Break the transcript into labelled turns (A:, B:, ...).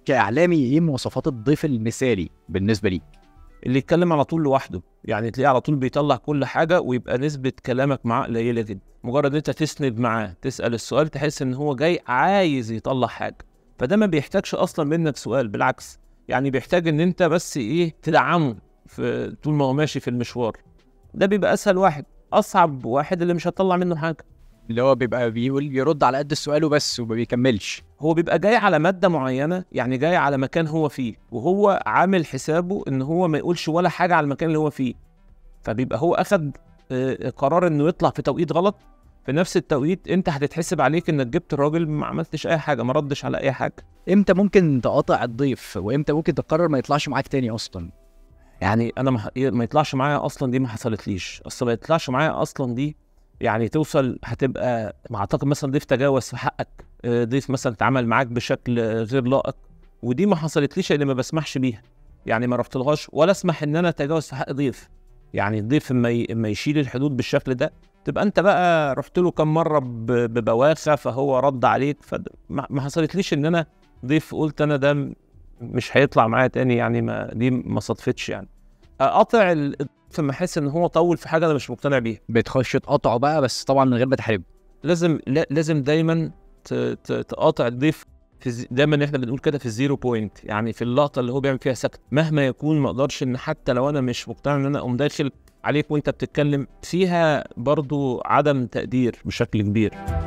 A: كاعلامي ايه مواصفات الضيف المثالي بالنسبه ليك
B: اللي يتكلم على طول لوحده يعني تلاقيه على طول بيطلع كل حاجه ويبقى نسبه كلامك معاه قليله جدا مجرد انت تسند معاه تسال السؤال تحس ان هو جاي عايز يطلع حاجه فده ما بيحتاجش اصلا منك سؤال بالعكس يعني بيحتاج ان انت بس ايه تدعمه في طول ما هو ماشي في المشوار ده بيبقى اسهل واحد اصعب واحد اللي مش هتطلع منه حاجه
A: اللي هو بيبقى بيقول بيرد على قد السؤال وبس وما بيكملش
B: هو بيبقى جاي على ماده معينه يعني جاي على مكان هو فيه وهو عامل حسابه ان هو ما يقولش ولا حاجه على المكان اللي هو فيه فبيبقى هو اخد آه، قرار انه يطلع في توقيت غلط في نفس التوقيت انت هتتحسب عليك انك جبت الراجل ما عملتش اي حاجه ما ردش على اي حاجه
A: امتى ممكن تقاطع الضيف وامتى ممكن تقرر ما يطلعش معاك تاني اصلا
B: يعني انا ما, ما يطلعش معايا اصلا دي ما حصلتليش اصل ما يطلعش معايا اصلا دي يعني توصل هتبقى ما اعتقد مثلا ضيف تجاوز في حقك آه، ضيف مثلا اتعامل معاك بشكل آه، غير لائق ودي ما حصلتليش اللي ما بسمحش بيها يعني ما رحتلهاش ولا اسمح ان انا اتجاوز في حق ضيف يعني الضيف اما ي- اما يشيل الحدود بالشكل ده تبقى انت بقى رحت له كم مره ب- ببواخه فهو رد عليك فما ما حصلتليش ان انا ضيف قلت انا ده م- مش هيطلع معايا تاني يعني ما دي ما صدفتش يعني اقاطع ال- الضيف لما احس ان هو طول في حاجه انا مش مقتنع بيها
A: بتخش تقاطعه بقى بس طبعا من غير ما تحرجه
B: لازم لا لازم دايما ت- ت- تقاطع الضيف في الز- دايما احنا بنقول كده في الزيرو بوينت يعني في اللقطه اللي هو بيعمل فيها سكت مهما يكون ما اقدرش ان حتى لو انا مش مقتنع ان انا اقوم داخل عليك وانت بتتكلم فيها برضو عدم تقدير بشكل كبير